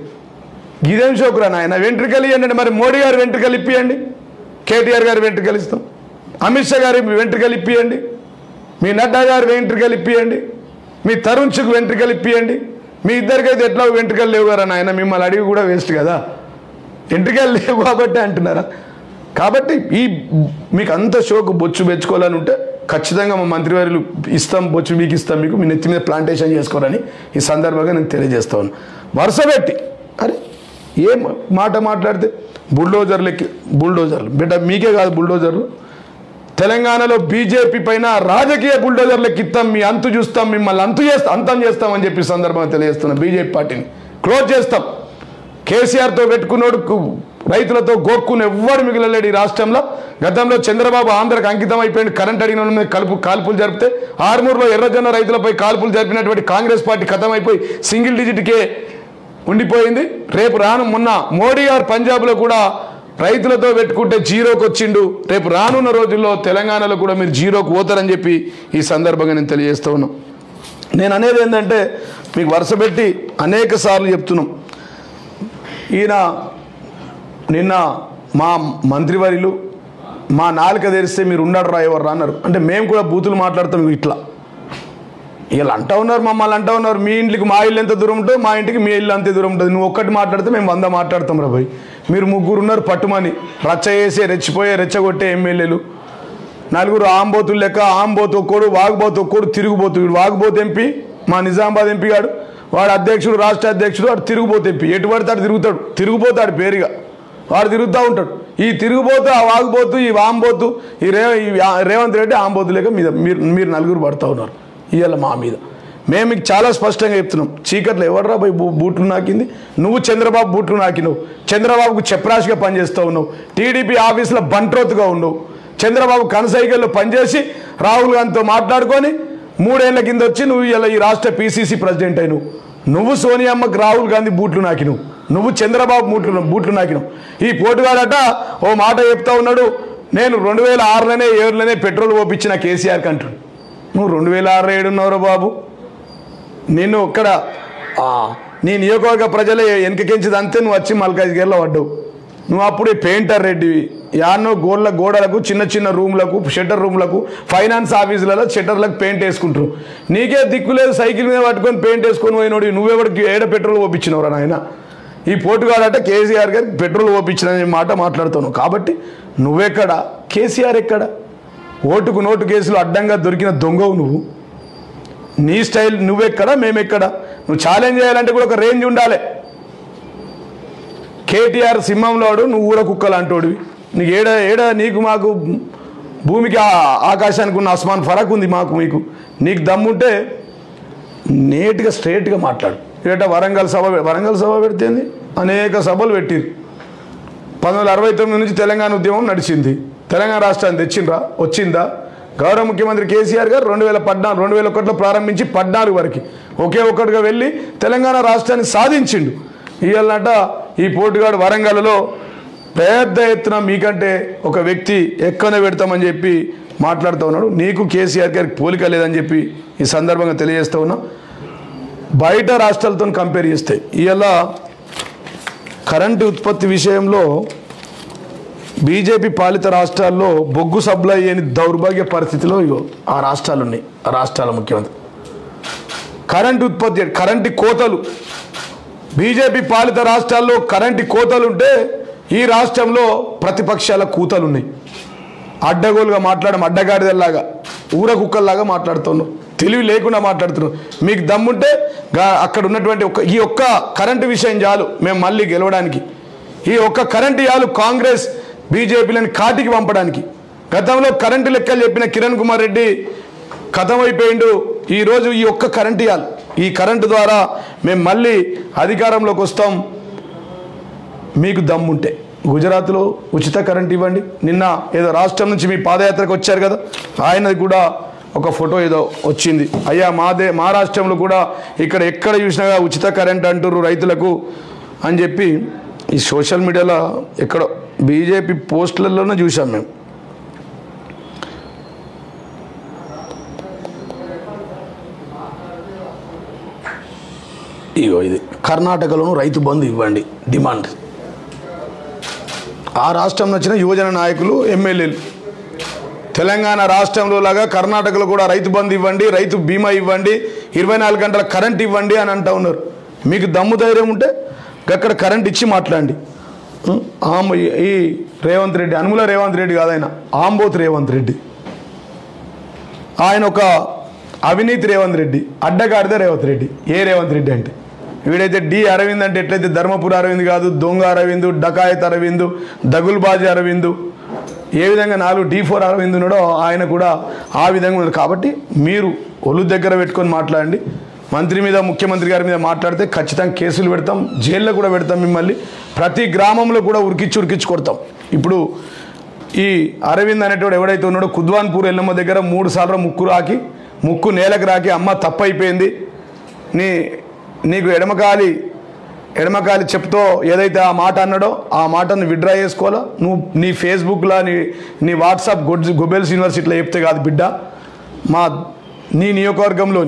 S8: ఇదేం షోకురా నాయన వెంట్రుకలు ఇవ్వండి మరి మోడీ గారు వెంట్రుకలు ఇప్పియండి కేటీఆర్ గారు వెంట్రుకలు ఇస్తాం అమిత్ షా గారి వెంట్రుకలు ఇప్పియండి మీ నడ్డా గారు వెంట్రుకలు ఇప్పియండి మీ తరుణ్ చుక్ వెంట్రుకలు ఇప్పియండి మీ ఇద్దరికైతే ఎట్లా వెంట్రుకలు లేవు కదా నాయన మిమ్మల్ని అడిగి కూడా వేస్ట్ కదా వెంట్రుకలు లేవు కాబట్టి అంటున్నారా కాబట్టి ఈ మీకు అంత షోకు బొచ్చు పెంచుకోవాలని ఉంటే ఖచ్చితంగా మా మంత్రివర్యులు ఇస్తాం బొచ్చు మీకు ఇస్తాం మీకు మీ నెత్తి మీద ప్లాంటేషన్ చేసుకోవాలని ఈ సందర్భంగా నేను తెలియజేస్తా ఉన్నా వరుస పెట్టి అరే ఏం మాట మాట్లాడితే బుల్డోజర్లు ఎక్కి బుల్డోజర్లు బిడ్డ మీకే కాదు బుల్డోజర్లు తెలంగాణలో బీజేపీ పైన రాజకీయ బుల్డోజర్లకు ఇస్తాం మీ అంతు చూస్తాం మిమ్మల్ని అంతు చేస్తాం అంతం చేస్తామని చెప్పి ఈ సందర్భంగా తెలియజేస్తున్నాం బీజేపీ పార్టీని క్లోజ్ చేస్తాం కేసీఆర్తో పెట్టుకున్నోడు కు- రైతులతో గోక్కుని ఎవ్వడు మిగిలలేడు ఈ రాష్ట్రంలో గతంలో చంద్రబాబు ఆంధ్రకు అంకితం అయిపోయింది కరెంట్ అడిగిన వాళ్ళ మీద కలుపు కాల్పులు జరిపితే ఆర్మూర్లో ఎర్రజొన్న రైతులపై కాల్పులు జరిపినటువంటి కాంగ్రెస్ పార్టీ ఖతం అయిపోయి సింగిల్ డిజిట్కే ఉండిపోయింది రేపు రాను మొన్న మోడీ గారు పంజాబ్లో కూడా రైతులతో పెట్టుకుంటే జీరోకి వచ్చిండు రేపు రానున్న రోజుల్లో తెలంగాణలో కూడా మీరు జీరోకి పోతారని చెప్పి ఈ సందర్భంగా నేను తెలియజేస్తూ ఉన్నాం నేను అనేది ఏంటంటే మీకు వరుస పెట్టి అనేక సార్లు చెప్తున్నాం ఈయన నిన్న మా మంత్రివర్యులు మా నాలుక తెరిస్తే మీరు ఉన్నాడు రా ఎవరు రా అన్నారు అంటే మేము కూడా బూతులు మాట్లాడతాం ఇట్లా వీళ్ళు అంటా ఉన్నారు మమ్మల్ని అంటా ఉన్నారు మీ ఇంటికి మా ఇల్లు ఎంత దూరం ఉంటుందో మా ఇంటికి మీ ఇల్లు అంతే దూరం ఉంటుంది నువ్వు ఒక్కటి మాట్లాడితే మేము వంద మాట్లాడతాం రా భయ్ మీరు ముగ్గురు ఉన్నారు పట్టుమని రచ్చ చేసే రెచ్చిపోయే రెచ్చగొట్టే ఎమ్మెల్యేలు నలుగురు ఆంబోతులు లెక్క ఆంబోతు ఒక్కోడు వాగుబోతు ఒక్కోడు తిరుగుబోతు వీడు వాగుబోతు ఎంపీ మా నిజామాబాద్ ఎంపీ గాడు వాడు అధ్యక్షుడు రాష్ట్ర అధ్యక్షుడు వాడు తిరుగుబోతు ఎంపీ ఎటు పడతాడు తిరుగుతాడు తిరుగుపోతాడు పేరుగా వాడు తిరుగుతూ ఉంటాడు ఈ తిరుగుబోతు ఆ వాగుబోతు ఈ వాంబోతు ఈ రే ఈ ఆ- రేవంత్ రెడ్డి ఆంబోతు లేక మీద మీరు మీరు నలుగురు పడుతూ ఉన్నారు ఇవాళ మా మీద మేము మీకు చాలా స్పష్టంగా చెప్తున్నాం చీకట్లో ఎవర్రా పోయి బూ- బూట్లు నాకింది నువ్వు చంద్రబాబు బూట్లు నాకినవు చంద్రబాబుకు చెప్రాషిగా పనిచేస్తూ ఉన్నావు టీడీపీ ఆఫీసులో బంట్రోతుగా ఉన్నావు చంద్రబాబు కనసైకిల్లో పనిచేసి రాహుల్ గాంధీతో మాట్లాడుకొని మూడేళ్ల కింద వచ్చి నువ్వు ఇలా ఈ రాష్ట్ర పీసీసీ ప్రెసిడెంట్ అయినవు నువ్వు సోనియమ్మకు రాహుల్ గాంధీ బూట్లు నాకినవు నువ్వు చంద్రబాబు బూట్లు బూట్లు నాకినవు ఈ పోటుగాడట ఓ మాట చెప్తా ఉన్నాడు నేను రెండు వేల ఆరులోనే ఏడులోనే పెట్రోల్ పోపించిన కేసీఆర్కి అంటుడు నువ్వు రెండు వేల ఆరు ఏడున్నవరా బాబు నిన్ను ఒక్కడ ఆ, నీ నియోజకవర్గ ప్రజలే వెనకకించిది అంతే నువ్వు వచ్చి మల్కాజ్గిరిలో పడ్డావు నువ్వు అప్పుడే పెయింటర్ రెడ్డివి యాన్నో గోడల గోడలకు చిన్న చిన్న రూమ్లకు షట్టర్ రూమ్లకు ఫైనాన్స్ ఆఫీసులలో షట్టర్లకు పెయింట్ వేసుకుంటారు నీకే దిక్కు లేదు సైకిల్ మీద పట్టుకొని పెయింట్ వేసుకొని పోయినోడు నువ్వెవడికి ఏడ పెట్రోల్ ఓపించినవరా నాయన ఈ పోటుగాడట కేసీఆర్ గారికి పెట్రోల్ ఓపించిన మాట మాట్లాడుతున్నావు కాబట్టి నువ్వెక్కడ కేసీఆర్ ఎక్కడ ఓటుకు నోటు కేసులు అడ్డంగా దొరికిన దొంగవు నువ్వు నీ స్టైల్ నువ్వెక్కడ మేమెక్కడ నువ్వు ఛాలెంజ్ చేయాలంటే కూడా ఒక రేంజ్ ఉండాలి కేటీఆర్ సింహంలోడు నువ్వు ఊర కుక్కలు అంటోడివి నీకు ఏడ ఏడ నీకు మాకు భూమికి ఆ- ఆకాశానికి ఉన్న అస్మాన్ ఫరక్ ఉంది మాకు మీకు నీకు దమ్ముంటే నేట్గా స్ట్రేట్గా మాట్లాడు ఏట వరంగల్ సభ వరంగల్ సభ పెడితేంది అనేక సభలు పెట్టిరు పంతొమ్మిది వందల అరవై తొమ్మిది నుంచి తెలంగాణ ఉద్యమం నడిచింది తెలంగాణ రాష్ట్రాన్ని తెచ్చిండ్రా వచ్చిందా గౌరవ ముఖ్యమంత్రి కేసీఆర్ గారు రెండు వేల పద్నాలుగు రెండు వేల ఒకటిలో ప్రారంభించి పద్నాలుగు వరకు ఒకే ఒక్కటిగా వెళ్ళి తెలంగాణ రాష్ట్రాన్ని సాధించిండు ఇవాళనట ఈ పోటుగాడు వరంగల్లో పెద్ద ఎత్తున మీకంటే ఒక వ్యక్తి ఎక్కనే పెడతామని చెప్పి మాట్లాడుతూ ఉన్నాడు నీకు కేసీఆర్ గారికి పోలిక లేదని చెప్పి ఈ సందర్భంగా తెలియజేస్తూ ఉన్నా బయట రాష్ట్రాలతో కంపేర్ చేస్తే ఇవాళ కరెంటు ఉత్పత్తి విషయంలో బీజేపీ పాలిత రాష్ట్రాల్లో బొగ్గు సప్లై అయ్యని దౌర్భాగ్య పరిస్థితిలో ఇగో ఆ రాష్ట్రాలు ఉన్నాయి ఆ రాష్ట్రాల ముఖ్యమంత్రి కరెంటు ఉత్పత్తి కరెంటు కోతలు బీజేపీ పాలిత రాష్ట్రాల్లో కరెంటు కోతలు ఉంటే ఈ రాష్ట్రంలో ప్రతిపక్షాల కూతలు ఉన్నాయి అడ్డగోలుగా మాట్లాడడం అడ్డగాడిదల్లాగా ఊర కుక్కల్లాగా మాట్లాడుతున్నాం తెలివి లేకుండా మాట్లాడుతున్నాం మీకు దమ్ముంటే గా- అక్కడ ఉన్నటువంటి ఒక ఈ ఒక్క కరెంటు విషయం చాలు మేము మళ్ళీ గెలవడానికి ఈ ఒక్క కరెంటు చాలు కాంగ్రెస్ బీజేపీలను కాటికి పంపడానికి గతంలో కరెంటు లెక్కలు చెప్పిన కిరణ్ కుమార్ రెడ్డి కథం అయిపోయిండు ఈరోజు ఈ ఒక్క కరెంటు ఇవ్వాలి ఈ కరెంటు ద్వారా మేము మళ్ళీ అధికారంలోకి వస్తాం మీకు దమ్ముంటే గుజరాత్లో ఉచిత కరెంట్ ఇవ్వండి నిన్న ఏదో రాష్ట్రం నుంచి మీ పాదయాత్రకు వచ్చారు కదా ఆయనది కూడా ఒక ఫోటో ఏదో వచ్చింది అయ్యా మాదే మా రాష్ట్రంలో కూడా ఇక్కడ ఎక్కడ చూసినా ఉచిత కరెంట్ అంటుర్రు రైతులకు అని చెప్పి ఈ సోషల్ మీడియాలో ఎక్కడో బీజేపీ పోస్టులలోనే చూసాం మేము ఇగో ఇది కర్ణాటకలోను రైతు బంధు ఇవ్వండి డిమాండ్ ఆ రాష్ట్రం వచ్చిన యువజన నాయకులు ఎమ్మెల్యేలు తెలంగాణ రాష్ట్రంలో లాగా కర్ణాటకలో కూడా రైతు బంధు ఇవ్వండి రైతు బీమా ఇవ్వండి ఇరవై నాలుగు గంటల కరెంట్ ఇవ్వండి అని అంటూ ఉన్నారు మీకు దమ్ము ధైర్యం ఉంటే అక్కడ కరెంట్ ఇచ్చి మాట్లాడండి ఉం? ఆమ్ ఈ రేవంత్ రెడ్డి అనుముల రేవంత్ రెడ్డి కాదైన ఆంబోత్ రేవంత్ రెడ్డి ఆయన ఒక అవినీతి రేవంత్ రెడ్డి అడ్డగాడిద రేవంత్ రెడ్డి ఏ రేవంత్ రెడ్డి అంటే వీడైతే డి అరవింద్ అంటే ఎట్లయితే ధర్మపుర అరవింద్ కాదు దొంగ అరవింద్ డకాయత్ అరవింద్ దగుల్బాజీ అరవింద్ ఏ విధంగా నాలుగు డి ఫోర్ అరవింద్ ఉన్నాడో ఆయన కూడా ఆ విధంగా ఉన్నారు కాబట్టి మీరు ఒళ్ళు దగ్గర పెట్టుకొని మాట్లాడండి మంత్రి మీద ముఖ్యమంత్రి గారి మీద మాట్లాడితే ఖచ్చితంగా కేసులు పెడతాం జైల్లో కూడా పెడతాం మిమ్మల్ని ప్రతి గ్రామంలో కూడా ఉరికిచ్చి ఉరికిచ్చి కొడతాం ఇప్పుడు ఈ అరవింద్ అనేటోడు ఎవడైతే ఉన్నాడో కుద్వాన్పూర్ ఎల్లమ్మ దగ్గర మూడు సార్లు ముక్కు రాకి ముక్కు నేలకు రాకి అమ్మ తప్పైపోయింది నీ నీకు ఎడమకాలి ఎడమకాలి చెప్తో ఏదైతే ఆ మాట అన్నాడో ఆ మాటను విడ్రా చేసుకోవాలా నువ్వు నీ ఫేస్బుక్లో నీ నీ వాట్సాప్ గొడ్ గొబెల్స్ యూనివర్సిటీలో చెప్తే కాదు బిడ్డ మా నీ నియోజకవర్గంలోని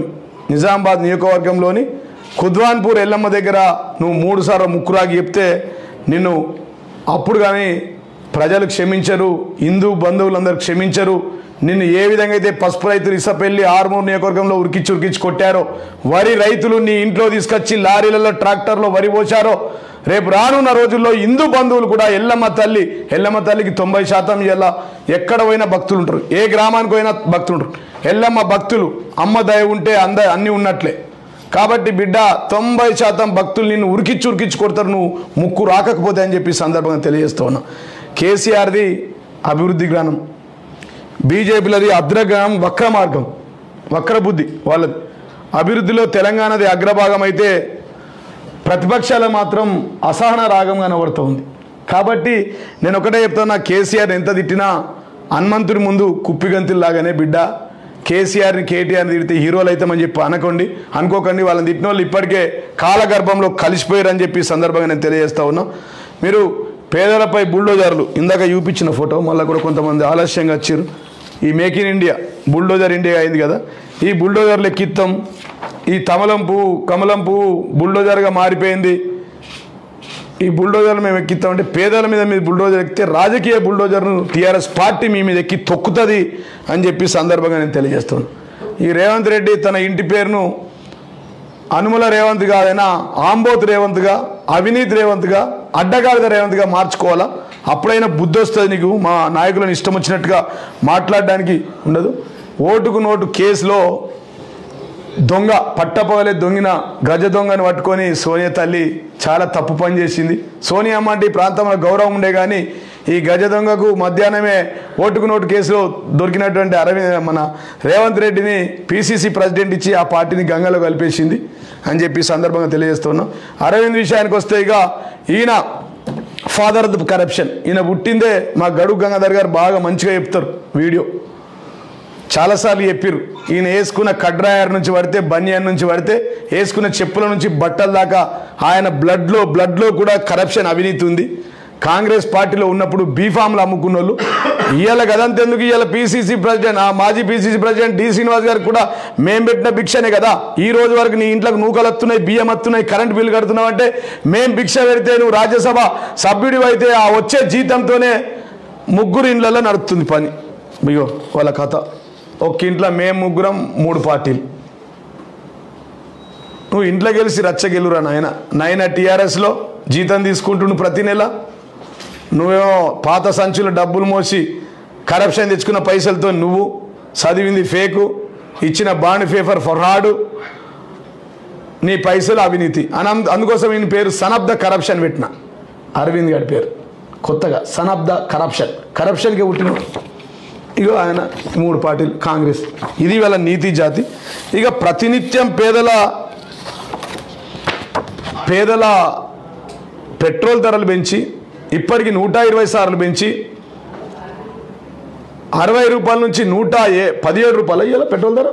S8: నిజామాబాద్ నియోజకవర్గంలోని కుద్వాన్పూర్ ఎల్లమ్మ దగ్గర నువ్వు మూడు సార్లు ముక్కురాగి చెప్తే నిన్ను అప్పుడు కానీ ప్రజలు క్షమించరు హిందూ బంధువులందరూ క్షమించరు నిన్ను ఏ విధంగా అయితే పసుపు రైతులు ఇసపెల్లి ఆర్మూర్ నియోజకవర్గంలో ఉరికిచ్చి ఉరికిచ్చి కొట్టారో వరి రైతులు నీ ఇంట్లో తీసుకొచ్చి లారీలలో ట్రాక్టర్లో వరి పోశారో రేపు రానున్న రోజుల్లో హిందూ బంధువులు కూడా ఎల్లమ్మ తల్లి ఎల్లమ్మ తల్లికి తొంభై శాతం ఇలా ఎక్కడ పోయినా భక్తులు ఉంటారు ఏ గ్రామానికి పోయినా భక్తులు ఉంటారు ఎల్లమ్మ భక్తులు అమ్మ దయ ఉంటే అంద అన్నీ ఉన్నట్లే కాబట్టి బిడ్డ తొంభై శాతం భక్తులు నిన్ను ఉరికిచ్చి ఉరికిచ్చి కొడతారు నువ్వు ముక్కు రాకపోతే అని చెప్పి ఈ సందర్భంగా తెలియజేస్తూ ఉన్నా కేసీఆర్ది అభివృద్ధి గ్రామం బీజేపీలది అగ్రగ్రామం వక్ర మార్గం వక్ర బుద్ధి వాళ్ళది అభివృద్ధిలో తెలంగాణది అగ్రభాగం అయితే ప్రతిపక్షాల మాత్రం అసహన రాగం కనబడుతూ ఉంది కాబట్టి నేను ఒకటే చెప్తున్నా కేసీఆర్ ఎంత తిట్టినా హనుమంతుడి ముందు కుప్పిగంతుల్లాగానే బిడ్డ కేసీఆర్ని కేటీఆర్ని తిడితే హీరోలు అవుతామని చెప్పి అనకండి అనుకోకండి వాళ్ళని తిట్టిన వాళ్ళు ఇప్పటికే కాలగర్భంలో కలిసిపోయారని చెప్పి ఈ సందర్భంగా నేను తెలియజేస్తా ఉన్నా మీరు పేదలపై బుల్డోజర్లు ఇందాక చూపించిన ఫోటో మళ్ళీ కూడా కొంతమంది ఆలస్యంగా వచ్చారు ఈ make in India bulldozer India అయింది కదా ఈ బుల్డోజర్లు ఎక్కిత్తాం ఈ తమలం పువ్వు కమలం పువ్వు బుల్డోజర్గా మారిపోయింది ఈ బుల్డోజర్లు మేము ఎక్కిస్తామంటే పేదల మీద మీద బుల్డోజర్ ఎక్కితే రాజకీయ బుల్డోజర్ను టీఆర్ఎస్ పార్టీ మీ మీద ఎక్కి తొక్కుతుంది అని చెప్పి సందర్భంగా నేను తెలియజేస్తున్నాను ఈ రేవంత్ రెడ్డి తన ఇంటి పేరును అనుముల రేవంత్ కాదైనా ఆంబోత్ రేవంత్గా అవినీత్ రేవంత్గా అడ్డగాడిద రేవంత్గా మార్చుకోవాలా అప్పుడైనా బుద్ధి వస్తుంది నీకు మా నాయకులను ఇష్టం వచ్చినట్టుగా మాట్లాడడానికి ఉండదు ఓటుకు నోటు కేసులో దొంగ పట్టపగలే దొంగిన గజ దొంగని పట్టుకొని సోనియా తల్లి చాలా తప్పు పని చేసింది సోనియా అమ్మ అంటే ఈ ప్రాంతంలో గౌరవం ఉండే కానీ ఈ గజ దొంగకు మధ్యాహ్నమే ఓటుకు నోటు కేసులో దొరికినటువంటి అరవింద్ మన రేవంత్ రెడ్డిని పిసిసి ప్రెసిడెంట్ ఇచ్చి ఆ పార్టీని గంగలో కలిపేసింది అని చెప్పి ఈ సందర్భంగా తెలియజేస్తున్నాం అరవింద్ విషయానికి వస్తే ఇక ఈయన ఫాదర్ ఆఫ్ కరప్షన్ ఈయన పుట్టిందే మా గడుగు గంగాధర్ గారు బాగా మంచిగా చెప్తారు వీడియో చాలాసార్లు చెప్పిర్రు ఈయన వేసుకున్న కడ్రాయర్ నుంచి పడితే బనియన్ నుంచి పడితే వేసుకున్న చెప్పుల నుంచి బట్టల దాకా ఆయన బ్లడ్లో బ్లడ్లో కూడా కరప్షన్ అవినీతి ఉంది కాంగ్రెస్ పార్టీలో ఉన్నప్పుడు బీఫామ్లు అమ్ముకున్న వాళ్ళు ఇవాళ కదంతెందుకు ఇవాళ పీసీసీ ప్రెసిడెంట్ ఆ మాజీ పీసీసీ ప్రెసిడెంట్ డి శ్రీనివాస్ గారు కూడా మేం పెట్టిన భిక్షనే కదా ఈ రోజు వరకు నీ ఇంట్లోకి నూకలు వస్తున్నాయి బియ్యం వస్తున్నాయి కరెంట్ బిల్లు కడుతున్నావు అంటే మేం భిక్ష పెడితే నువ్వు రాజ్యసభ సభ్యుడివి అయితే ఆ వచ్చే జీతంతోనే ముగ్గురు ఇండ్లలో నడుస్తుంది పని ఇగో వాళ్ళ కథ ఒక్క ఇంట్లో మేము ముగ్గురం మూడు పార్టీలు నువ్వు ఇంట్లో గెలిచి రచ్చ గెలురా నాయన నాయన టీఆర్ఎస్లో జీతం తీసుకుంటుండు ప్రతి నెల నువ్వేమో పాత సంచులు డబ్బులు మోసి కరప్షన్ తెచ్చుకున్న పైసలతో నువ్వు చదివింది ఫేకు ఇచ్చిన బాండ్ పేపర్ ఫర్రాడు నీ పైసలు అవినీతి అని అందు- అందుకోసం ఈయన పేరు సనబ్ద కరప్షన్ పెట్టిన అరవింద్ గారి పేరు కొత్తగా సనబ్ద కరప్షన్ కరప్షన్కి పుట్టిన ఇక ఆయన మూడు పార్టీలు కాంగ్రెస్ ఇది వాళ్ళ నీతి జాతి ఇక ప్రతినిత్యం పేదల పేదల పెట్రోల్ ధరలు పెంచి ఇప్పటికి నూట ఇరవై సార్లు పెంచి అరవై రూపాయల నుంచి నూట ఏ పదిహేడు రూపాయలు ఇవాళ పెట్రోల్ ధర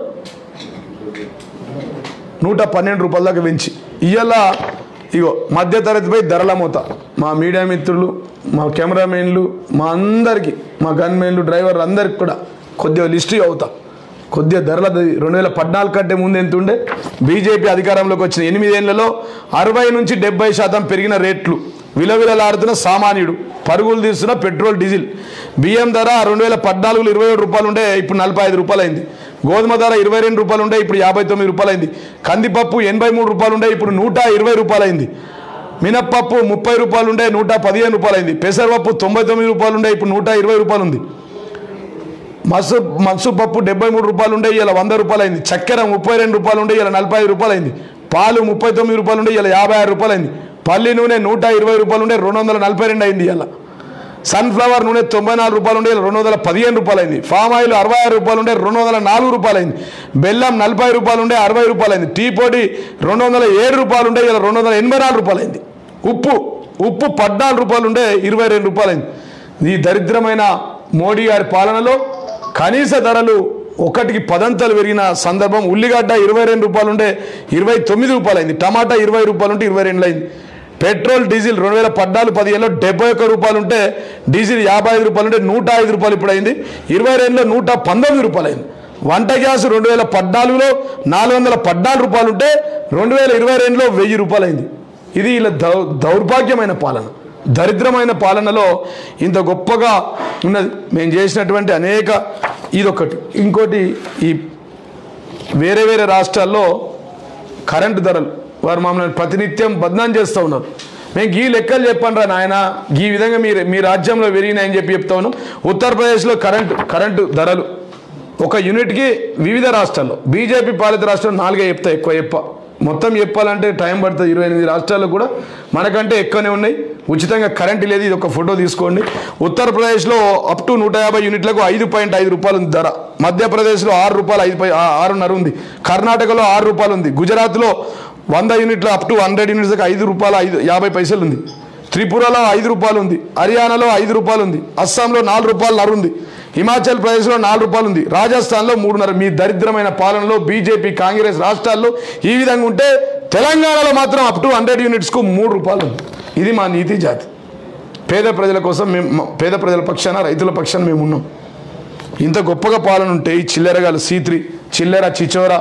S8: నూట పన్నెండు రూపాయల దాకా పెంచి ఇవాళ ఇగో మధ్యతరగతిపై ధరల మూత మా మీడియా మిత్రులు మా కెమెరామెన్లు మా అందరికీ మా గన్మెన్లు డ్రైవర్లు అందరికి కూడా కొద్దిగా లిస్ట్ అవుతా కొద్దిగా ధరల రెండు వేల పద్నాలుగు కంటే ముందు ఎంత ఉండే బీజేపీ అధికారంలోకి వచ్చిన ఎనిమిదేళ్లలో అరవై నుంచి డెబ్బై శాతం పెరిగిన రేట్లు విలవిలలాడుతున్న సామాన్యుడు పరుగులు తీస్తున్న పెట్రోల్ డీజిల్ బియ్యం ధర రెండు వేల పద్నాలుగులో ఇరవై ఏడు రూపాయలు ఉండే ఇప్పుడు నలభై ఐదు రూపాయలు అయింది గోధుమ ధర ఇరవై రెండు రూపాయలు ఉండే ఇప్పుడు యాభై తొమ్మిది రూపాయలు అయింది కందిపప్పు ఎనభై మూడు రూపాయలు ఉండే ఇప్పుడు నూట ఇరవై రూపాయలు అయింది మినప్పప్పు ముప్పై రూపాయలు ఉండే నూట పదిహేను రూపాయలు అయింది పెసరపప్పు తొంభై తొమ్మిది రూపాయలు ఉండే ఇప్పుడు నూట ఇరవై రూపాయలు ఉంది మసు మసు పప్పు డెబ్బై మూడు రూపాయలు ఉండే ఇలా వంద రూపాయలు అయింది చక్కెర ముప్పై రెండు రూపాయలు ఉండే ఇలా నలభై ఐదు రూపాయలు అయింది పాలు ముప్పై తొమ్మిది రూపాయలు ఉండే ఇలా యాభై ఆరు రూపాయలు అయింది పల్లి నూనె నూట ఇరవై రూపాయలు ఉండే రెండు వందల నలభై రెండు అయింది ఇలా సన్ఫ్లవర్ నూనె తొంభై నాలుగు రూపాయలు ఉండే రెండు వందల పదిహేను రూపాయలు అయింది ఫామ్ ఆయిల్ అరవై ఆరు రూపాయలు ఉండే రెండు వందల నాలుగు రూపాయలు అయింది బెల్లం నలభై రూపాయలు ఉండే అరవై రూపాయలు అయింది టీ పొడి రెండు వందల ఏడు రూపాయలు ఉండే ఇలా రెండు వందల ఎనభై నాలుగు రూపాయలు అయింది ఉప్పు ఉప్పు పద్నాలుగు రూపాయలు ఉండే ఇరవై రెండు రూపాయలు అయింది ఈ దరిద్రమైన మోడీ గారి పాలనలో కనీస ధరలు ఒకటికి పదంతలు పెరిగిన సందర్భం ఉల్లిగడ్డ ఇరవై రెండు రూపాయలు ఉండే ఇరవై తొమ్మిది రూపాయలు అయింది టమాటా ఇరవై రూపాయలు ఉంటే ఇరవై రెండు అయింది పెట్రోల్ డీజిల్ రెండు వేల పద్నాలుగు పదిహేనులో డెబ్బై ఒక్క రూపాయలు ఉంటే డీజిల్ యాభై ఐదు రూపాయలు ఉంటే నూట ఐదు రూపాయలు ఇప్పుడు అయింది ఇరవై రెండులో నూట పంతొమ్మిది రూపాయలు అయింది వంట గ్యాస్ రెండు వేల పద్నాలుగులో నాలుగు వందల పద్నాలుగు రూపాయలు ఉంటే రెండు వేల ఇరవై రెండులో వెయ్యి రూపాయలు అయింది ఇది ఇలా దౌ దౌర్భాగ్యమైన పాలన దరిద్రమైన పాలనలో ఇంత గొప్పగా ఉన్నది మేము చేసినటువంటి అనేక ఇదొకటి ఇంకోటి ఈ వేరే వేరే రాష్ట్రాల్లో కరెంటు ధరలు వారు మమ్మల్ని ప్రతినిత్యం బదనాం చేస్తూ ఉన్నారు మేము గీ లెక్కలు చెప్పండి రా నాయన ఈ విధంగా మీరు మీ రాజ్యంలో పెరిగినాయని చెప్పి చెప్తా ఉన్నాం ఉత్తరప్రదేశ్లో కరెంటు కరెంటు ధరలు ఒక యూనిట్కి వివిధ రాష్ట్రాల్లో బీజేపీ పాలిత రాష్ట్రాలు నాలుగే చెప్తా ఎక్కువ చెప్ప మొత్తం చెప్పాలంటే టైం పడుతుంది ఇరవై ఎనిమిది రాష్ట్రాల్లో కూడా మనకంటే ఎక్కువనే ఉన్నాయి ఉచితంగా కరెంట్ లేదు ఇది ఒక ఫోటో తీసుకోండి ఉత్తరప్రదేశ్లో అప్ టు నూట యాభై యూనిట్లకు ఐదు పాయింట్ ఐదు రూపాయలు ఉంది ధర మధ్యప్రదేశ్లో ఆరు రూపాయలు ఐదు పై ఆ- ఆరున్నర ఉంది కర్ణాటకలో ఆరు రూపాయలు ఉంది గుజరాత్లో వంద యూనిట్ల అప్ టు హండ్రెడ్ యూనిట్స్కి ఐదు రూపాయలు ఐదు యాభై పైసలు ఉంది త్రిపురలో ఐదు రూపాయలు ఉంది హర్యానాలో ఐదు రూపాయలు ఉంది అస్సాంలో నాలుగు రూపాయలు నర ఉంది హిమాచల్ ప్రదేశ్లో నాలుగు రూపాయలు ఉంది రాజస్థాన్లో మూడున్నర మీ దరిద్రమైన పాలనలో బీజేపీ కాంగ్రెస్ రాష్ట్రాల్లో ఈ విధంగా ఉంటే తెలంగాణలో మాత్రం అప్ టు హండ్రెడ్ యూనిట్స్కు మూడు రూపాయలు ఉంది ఇది మా నీతి జాతి పేద ప్రజల కోసం మేము మ- పేద ప్రజల పక్షాన రైతుల పక్షాన మేము ఉన్నాం ఇంత గొప్పగా పాలన ఉంటే ఈ చిల్లరగాలు సీత్రి చిల్లర చిచోరా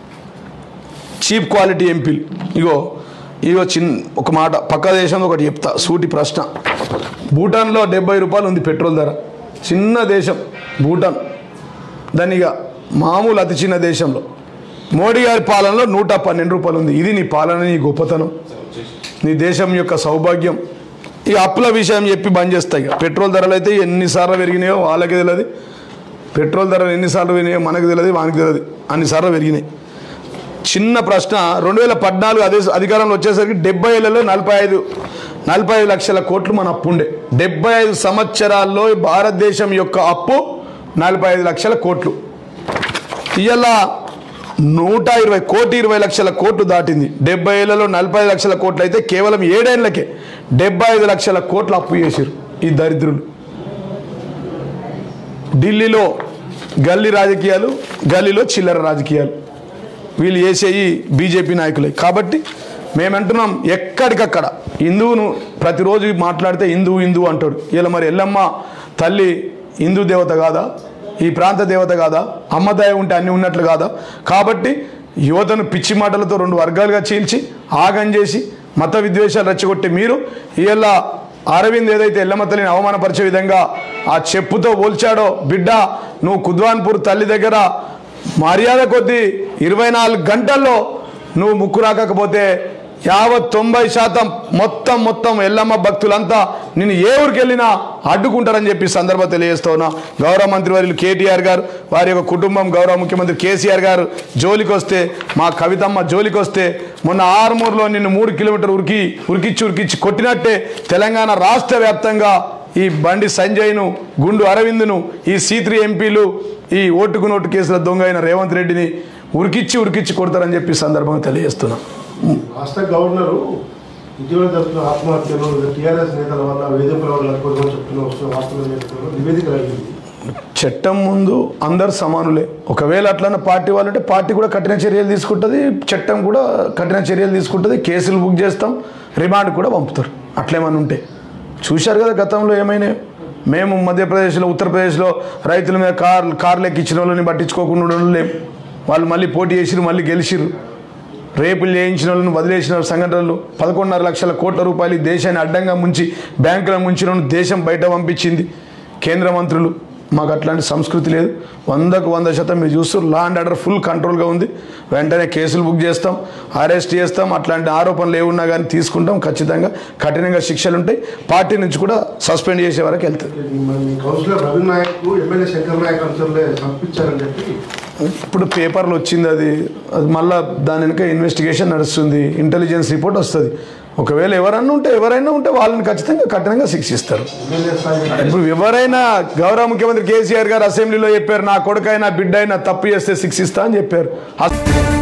S8: చీప్ క్వాలిటీ ఎంపీలు ఇగో ఇగో చిన్న ఒక మాట పక్క దేశంలో ఒకటి చెప్తా సూటి ప్రశ్న భూటాన్లో డెబ్బై రూపాయలు ఉంది పెట్రోల్ ధర చిన్న దేశం భూటాన్ దాని ఇక మామూలు అతి చిన్న దేశంలో మోడీ గారి పాలనలో నూట పన్నెండు రూపాయలు ఉంది ఇది నీ పాలన నీ గొప్పతనం నీ దేశం యొక్క సౌభాగ్యం ఈ అప్పుల విషయం చెప్పి బంద్ చేస్తాయి ఇక. పెట్రోల్ ధరలు అయితే ఎన్నిసార్లు పెరిగినాయో వాళ్ళకి తెలియదు పెట్రోల్ ధరలు ఎన్నిసార్లు పెరిగినాయో మనకు తెలియదు వానికి తెలియదు అన్నిసార్లు పెరిగినాయి చిన్న ప్రశ్న రెండు వేల పద్నాలుగు అదే అధికారంలో వచ్చేసరికి డెబ్బై ఏళ్లలో నలభై ఐదు నలభై ఐదు లక్షల కోట్లు మన అప్పు ఉండే డెబ్బై ఐదు సంవత్సరాల్లో భారతదేశం యొక్క అప్పు నలభై ఐదు లక్షల కోట్లు ఇవాళ నూట ఇరవై కోటి ఇరవై లక్షల కోట్లు దాటింది డెబ్బై ఏళ్లలో నలభై ఐదు లక్షల కోట్లు అయితే కేవలం ఏడేళ్లకే డెబ్బై ఐదు లక్షల కోట్లు అప్పు చేశారు ఈ దరిద్రులు ఢిల్లీలో గల్లీ రాజకీయాలు గల్లీలో చిల్లర రాజకీయాలు వీళ్ళు చేసేయి బీజేపీ నాయకులే కాబట్టి మేమంటున్నాం ఎక్కడికక్కడ హిందువును ప్రతిరోజు మాట్లాడితే హిందువు హిందువు అంటాడు ఇలా మరి ఎల్లమ్మ తల్లి హిందూ దేవత కాదా ఈ ప్రాంత దేవత కాదా అమ్మదయ ఉంటే అన్ని ఉన్నట్లు కాదా కాబట్టి యువతను పిచ్చి మాటలతో రెండు వర్గాలుగా చీల్చి ఆగం చేసి మత విద్వేషాలు రెచ్చగొట్టి మీరు ఇవాళ అరవింద్ ఏదైతే ఎల్లమ్మ తల్లిని అవమానపరిచే విధంగా ఆ చెప్పుతో పోల్చాడో బిడ్డ నువ్వు కుద్వాన్పూర్ తల్లి దగ్గర మర్యాద కొద్దీ ఇరవై నాలుగు గంటల్లో నువ్వు ముక్కు రాకపోతే యావత్ తొంభై శాతం మొత్తం మొత్తం ఎల్లమ్మ భక్తులంతా నేను ఏ ఊరికి వెళ్ళినా అడ్డుకుంటారని చెప్పి సందర్భం తెలియజేస్తా ఉన్నా గౌరవ మంత్రి వర్యులు కేటీఆర్ గారు వారి యొక్క కుటుంబం గౌరవ ముఖ్యమంత్రి కేసీఆర్ గారు జోలికి వస్తే మా కవితమ్మ జోలికి వస్తే మొన్న ఆరుమూరులో నిన్ను మూడు కిలోమీటర్ ఉరికి ఉరికిచ్చి ఉరికిచ్చి కొట్టినట్టే తెలంగాణ రాష్ట్ర వ్యాప్తంగా ఈ బండి సంజయ్ను గుండు అరవింద్ను ఈ సీత్రి ఎంపీలు ఈ ఓటుకు నోటు కేసుల దొంగ అయిన రేవంత్ రెడ్డిని ఉరికిచ్చి ఉరికిచ్చి కొడతారని చెప్పి సందర్భంగా తెలియజేస్తున్నా
S10: రాష్ట్ర గవర్నరు ఇటీవల జరుగుతున్న ఆత్మహత్యలు టీఆర్ఎస్ నేతల వల్ల వేధింపుల వల్ల కొంతమంది చెప్తున్న వస్తున్న వాస్తవం నేతలు నివేదిక అడిగింది
S8: చట్టం ముందు అందరు సమానులే ఒకవేళ అట్లన్న పార్టీ వాళ్ళంటే పార్టీ కూడా కఠిన చర్యలు తీసుకుంటుంది చట్టం కూడా కఠిన చర్యలు తీసుకుంటుంది కేసులు బుక్ చేస్తాం రిమాండ్ కూడా పంపుతారు అట్లేమని ఉంటే చూశారు కదా గతంలో ఏమైనా మేము మధ్యప్రదేశ్లో ఉత్తరప్రదేశ్లో రైతుల మీద కార్ కార్లు ఎక్కించిన వాళ్ళని పట్టించుకోకుండా ఉండడం లేం వాళ్ళు మళ్ళీ పోటీ చేసిరు మళ్ళీ గెలిచిరు రేపులు చేయించిన వాళ్ళని వదిలేసిన సంఘటనలు పదకొండున్నర లక్షల కోట్ల రూపాయలు ఈ దేశాన్ని అడ్డంగా ముంచి బ్యాంకుల ముంచిన వాళ్ళని దేశం బయట పంపించింది కేంద్ర మంత్రులు మాకు అట్లాంటి సంస్కృతి లేదు వందకు వంద శాతం మీరు చూస్తారు లా అండ్ ఆర్డర్ ఫుల్ కంట్రోల్గా ఉంది వెంటనే కేసులు బుక్ చేస్తాం అరెస్ట్ చేస్తాం అట్లాంటి ఆరోపణలు ఏమున్నా కానీ తీసుకుంటాం ఖచ్చితంగా కఠినంగా శిక్షలు ఉంటాయి పార్టీ నుంచి కూడా సస్పెండ్ చేసే వరకు వెళ్తుంది
S10: మీ కౌన్సిలర్ రవి నాయక్ ఎమ్మెల్యే శంకర్ నాయక్ అంశంలో పంపించారని చెప్పి
S8: ఇప్పుడు పేపర్లు వచ్చింది అది అది మళ్ళా దాని వెనుక ఇన్వెస్టిగేషన్ నడుస్తుంది ఇంటెలిజెన్స్ రిపోర్ట్ వస్తుంది ఒకవేళ ఎవరన్నా ఉంటే ఎవరైనా ఉంటే వాళ్ళని ఖచ్చితంగా కఠినంగా శిక్షిస్తారు
S10: ఎమ్మెల్యే స్థాయి
S8: ఇప్పుడు ఎవరైనా గౌరవ ముఖ్యమంత్రి కేసీఆర్ గారు అసెంబ్లీలో చెప్పారు నా కొడుకైనా బిడ్డ అయినా తప్పు చేస్తే శిక్షిస్తా అని చెప్పారు అస-